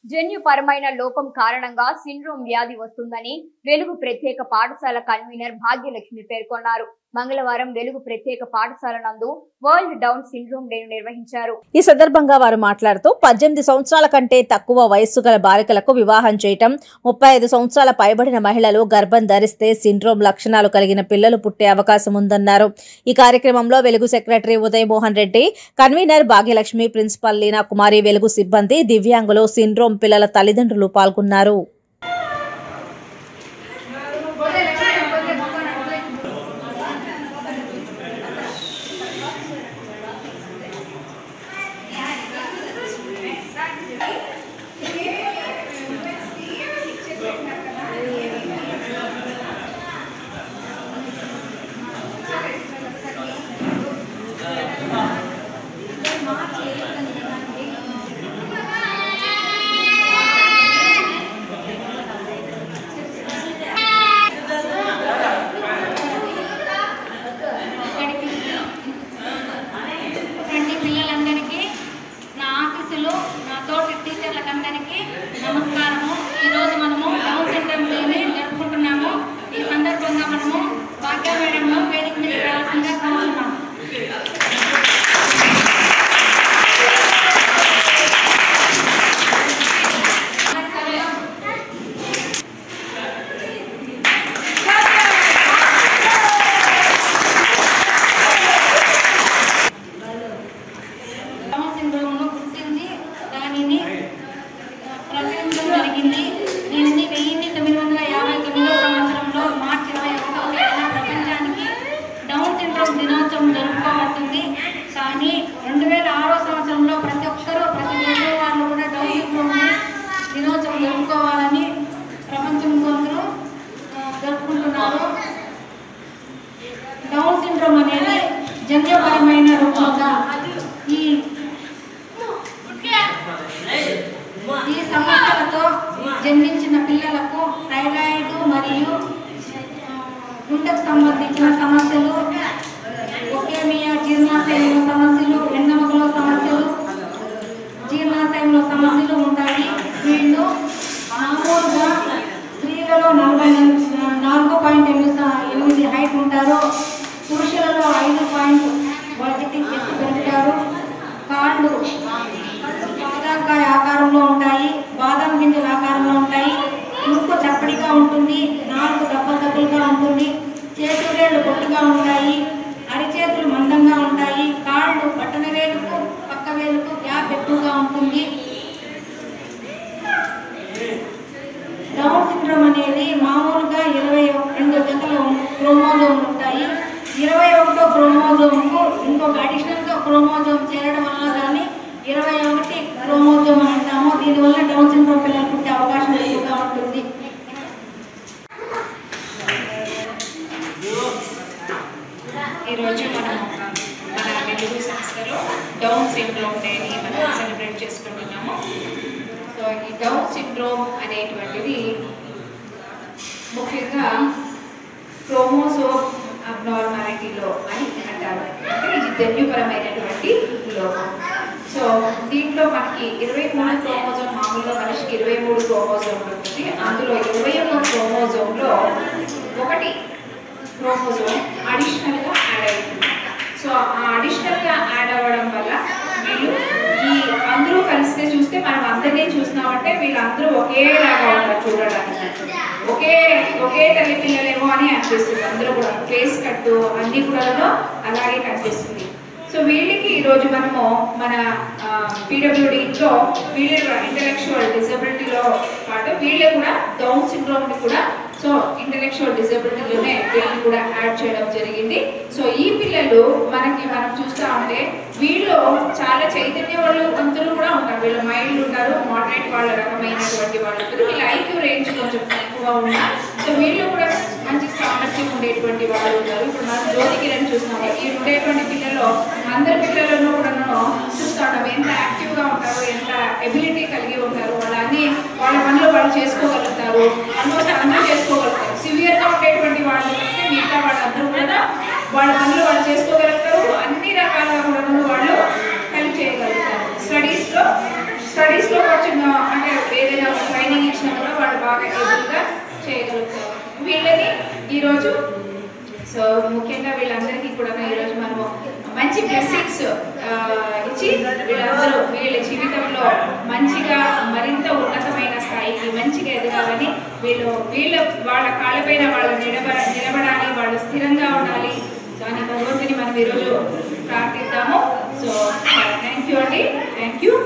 జన్యుపరమైన లోపం కారణంగా సిండ్రోమ్ వ్యాధి వస్తుందని వెలుగు ప్రత్యేక పాఠశాల కన్వీనర్ భాగ్యలక్ష్మి పేర్కొన్నారు మంగళవారం వెలుగు ప్రత్యేక పాఠశాల నందు వరల్డ్ డౌన్ సిండ్రోమ్ డేను నిర్వహించారు ఈ సందర్భంగా వారు మాట్లాడుతూ పద్దెనిమిది సంవత్సరాల కంటే తక్కువ వయస్సు గల బాలికలకు వివాహం చేయటం ముప్పై ఐదు సంవత్సరాల పైబడిన మహిళలు గర్భం ధరిస్తే సిండ్రోమ్ లక్షణాలు కలిగిన పిల్లలు పుట్టే అవకాశం ఉందన్నారు ఈ కార్యక్రమంలో Velugu secretary Uday Mohan Reddy convener Bhagyalakshmi principal Leena Kumari Velugu సిబ్బంది దివ్యాంగులు సిండ్రోమ్ పిల్లల తల్లిదండ్రులు పాల్గొన్నారు రండి పిల్లలందరికీ నా ఆఫీసులో నా తోటి టీచర్లకందరికీ నమస్కారము ఈరోజు మనము డౌన్ సిండ్రోమ్ డేని జరుపుకుంటున్నాము ఈ సందర్భంగా మనము భాగ్య మేడంలో వేదిక మీద రావాల్సిందిగా కోరుతున్నాము డౌన్ సిండ్రోమ్ను గుర్తించి దానిని ప్రకటించడం జరిగింది దీనిని వెయ్యి తొమ్మిది వందల యాభై తొమ్మిదో సంవత్సరంలో మార్చి ఇరవై ఒకటో తేదీన ప్రపంచానికి డౌన్ సిండ్రోమ్ దినోత్సవం జరుపుకోబడుతుంది కానీ రెండు వేల ఆరో సంవత్సరంలో ప్రతి ఒక్కరూ ప్రతి తెలుగు వాళ్ళు కూడా డౌన్ సిండ్రోమ్ని దినోత్సవం జరుపుకోవాలని ప్రపంచంలో అందరూ ఆ, జరుపుకుంటున్నారు డౌన్ సిండ్రోమ్ అనేది జన్యుపరమైన రూపంగా ఈ ఈ సమస్యలతో జన్మించిన పిల్లలకు థైరాయిడ్ మరియు ఆ, గుండెకు సంబంధించిన సమస్యలు ఒకేమియా జీర్ణాశయంలో సమస్యలు వెన్నెముకలో సమస్యలు జీర్ణాశయంలో సమస్యలు ఉంటాయి వీళ్ళు మామూలుగా స్త్రీలలో నలభై నం- నాలుగు పాయింట్ ఎనిమిది స- ఎనిమిది హైట్ ఉంటారు పురుషులలో ఐదు పాయింట్ ఒకటి ఎత్తు పెరుగుతారు కాళ్ళు బాదాంకాయ ఆకారంలో ఉంటాయి బాదం గింజల ఆకారంలో ఉంటాయి ముక్కు చప్పడిగా ఉంటుంది నాలుగు దెబ్బలు దెబ్బలుగా ఉంటుంది చేతులేళ్ళు పొట్టుగా ఉంటాయి అరిచేతులు మందంగా ఉంటాయి కాళ్ళు బట్టన వేలుకు పక్క వేలుకు గ్యాప్ ఎక్కువగా ఉంటుంది డౌన్ సిండ్రోమ్ అనేది మామూలుగా ఇరవై రెండు జతలు క్రోమోజోమ్లు ఉంటాయి ఇరవై ఒకటో క్రోమోజోమ్కు ఇంకొక అడిషనల్గా క్రోమోజోమ్ చేరడం వల్ల దాన్ని ఇరవై ఒకటి క్రోమోజోమ్ అని అంటాము దీనివల్ల డౌన్ సిండ్రోమ్ పిల్లలు పుట్టే అవకాశం ఎక్కువగా ఉంటుంది ఈరోజు మనం మన వెలుగు సంస్థలో డౌన్ సిండ్రోమ్ డేని మనం సెలబ్రేట్ చేసుకుంటున్నాము సో ఈ డౌన్ సిండ్రోమ్ అనేటువంటిది ముఖ్యంగా క్రోమోసోమ్ అబ్నార్మాలిటీలో అని అంటారు అంటే ఇది జన్యుపరమైనటువంటి లోపం సో దీంట్లో మనకి ఇరవై మూడు క్రోమోజోమ్ మామూలుగా మనిషికి ఇరవై మూడు క్రోమోజోమ్ ఉంటుంది అందులో ఇరవై మూడు క్రోమోజోమ్లో ఒకటి క్రోమోజోమ్ అడిషనల్గా యాడ్ అవుతుంది సో ఆ అడిషనల్గా యాడ్ అవ్వడం వల్ల వీళ్ళు ఈ అందరూ కలిస్తే చూస్తే మనం అందరినీ చూస్తున్నామంటే వీళ్ళందరూ ఒకేలాగా ఉంటారు చూడడానికి ఒకే ఒకే తల్లి పిల్లలేమో అని అనిపిస్తుంది అందరూ కూడా ఫేస్ కట్టు అన్ని కూడా అలాగే కనిపిస్తుంది సో వీళ్ళకి ఈరోజు మనము మన పీడబ్ల్యూడిలో వీళ్ళు ఇంటలెక్చువల్ డిజబిలిటీలో పాటు వీళ్ళు కూడా డౌన్ సిండ్రోమ్ని కూడా సో ఇంటలెక్చువల్ డిజబిలిటీలోనే వీళ్ళు కూడా యాడ్ చేయడం జరిగింది సో ఈ పిల్లలు మనకి మనం చూస్తూ ఉంటే వీళ్ళు చాలా చైతన్యవంతులు కూడా ఉంటారు వీళ్ళు మైల్డ్ ఉంటారు మోడరేట్ వాళ్ళ రకమైనటువంటి వాళ్ళు ఉంటారు వీళ్ళ ఐక్యూ రేంజ్ కొంచెం ఎక్కువ ఉన్నా సో వీళ్ళు కూడా మంచి సామర్థ్యం ఉండేటువంటి వాళ్ళు ఉంటారు ఇప్పుడు మనం జ్యోతి కిరణ్ చూస్తున్నాం ఈ ఉండేటువంటి పిల్లలు అందరి పిల్లలను కూడా చూస్తూ ఉంటాం ఎంత యాక్టివ్గా ఉంటారు ఎంత ఎబిలిటీ కలిగి ఉంటారు వాళ్ళ అన్ని వాళ్ళ పనులు వాళ్ళు చేసుకోగలుగుతారు ఆల్మోస్ట్ అందరూ చేసుకోగలుగుతారు సివియర్గా ఉండేటువంటి వాళ్ళు కంటే మిగతా వాళ్ళందరూ కూడా వాళ్ళ పనులు వాళ్ళు చేసుకోగలుగుతారు అన్ని రకాలుగా కూడా వాళ్ళు హెల్ప్ చేయగలుగుతారు స్టడీస్లో స్టడీస్లో కొంచెం అంటే చేయగలుగుతారు వీళ్ళని ఈరోజు సో ముఖ్యంగా వీళ్ళందరికీ కూడా ఈరోజు మనము మంచి బ్లెస్సింగ్స్ ఇచ్చి వీళ్ళందరూ వీళ్ళ జీవితంలో మంచిగా మరింత ఉన్నతమైన స్థాయికి మంచిగా ఎదగాలని వీళ్ళు వీళ్ళ వాళ్ళ కాళ్ళపైన వాళ్ళు నిలబడ నిలబడాలి వాళ్ళు స్థిరంగా ఉండాలి దాని భగవంతుని మనం ఈరోజు ప్రార్థిద్దాము సో థ్యాంక్ యూ అండి థ్యాంక్ యూ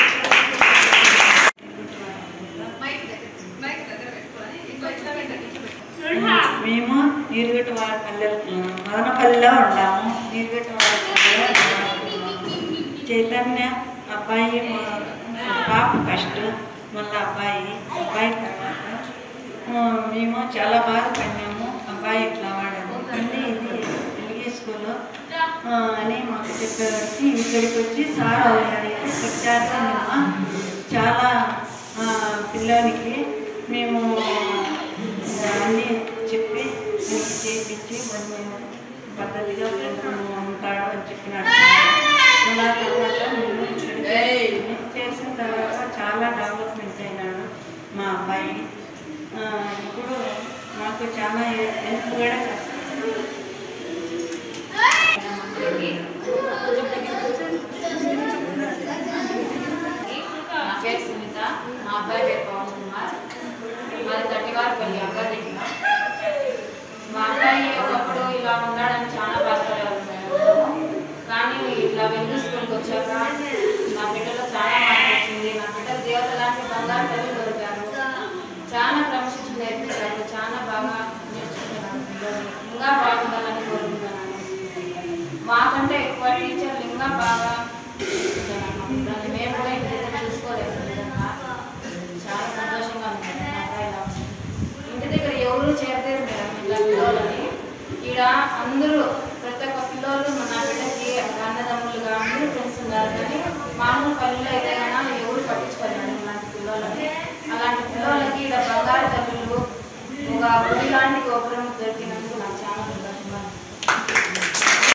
మేము నీరుగట్టు వారి పల్లె మదనపల్లిలో ఉన్నాము నీరుగట్టు వారి పల్లెలో చైతన్య అబ్బాయి మా పాప ఫస్ట్ మళ్ళీ అబ్బాయి అబ్బాయి తర్వాత ఆ, మేము చాలా బాగా పడినాము అబ్బాయి ఇట్లా వాడాము మళ్ళీ ఇది ఎల్గే స్కూల్లో ఆ, అని మాకు చెప్పేవారికి ఇక్కడికి వచ్చి సార్ అడిగితే ఇక్కడ చేస్తామమ్మా చాలా ఆ, పిల్లోనికి మేము అన్నీ చెప్పి మీకు చేయించి మరి మేము పద్ధతిగా ఉంటాడు అని చెప్పినాడు అలా తర్వాత మేము ఇక్కడికి చేసిన తర్వాత చాలా డెవలప్మెంట్ అయినాడు మా అబ్బాయి ఆ, ఇప్పుడు మాకు చాలా హెల్ప్ కూడా చేస్తాడు నా పేరు సునీత మా అబ్బాయి పేరు పవన్ కుమార్ మాది తట్టివారిపల్లి అబ్బాయి మా అబ్బాయి ఒకప్పుడు ఇలా ఉన్నాడని చాలా బాధపడేవాళ్ళు కానీ ఇట్లా వెలుగు స్కూల్కి వచ్చాక నా బిడ్డలో చాలా మార్పు వచ్చింది నా బిడ్డలు దేవత లాంటి బంగారు తల్లి దొరికారు చాలా క్రమశిక్షణ నేర్పించారు చాలా బాగా నేర్చుకుంటున్నాను పిల్లలు ఇంకా బాగుండాలని కోరుకుంటున్నాను మాకంటే ఎక్కువ టీచర్లు ఇంకా బాగా చూసుకుంటున్నాను మా పిల్లల్ని మేము కూడా ఇంటి దగ్గర చూసుకోలేదు ఈ విధంగా చాలా సంతోషంగా ఉంది మా అబ్బాయి ఇలా వచ్చి. ఇంటి దగ్గర ఎవరు చేరలేరు మేడం ఇట్లా పిల్లలని ఈడ అందరూ ప్రతి ఒక్క పిల్లలు మన బిడ్డకి అన్నదమ్ములుగా అందరూ ఫ్రెండ్స్ ఉన్నారు కానీ మామూలు పల్లెలో అయితే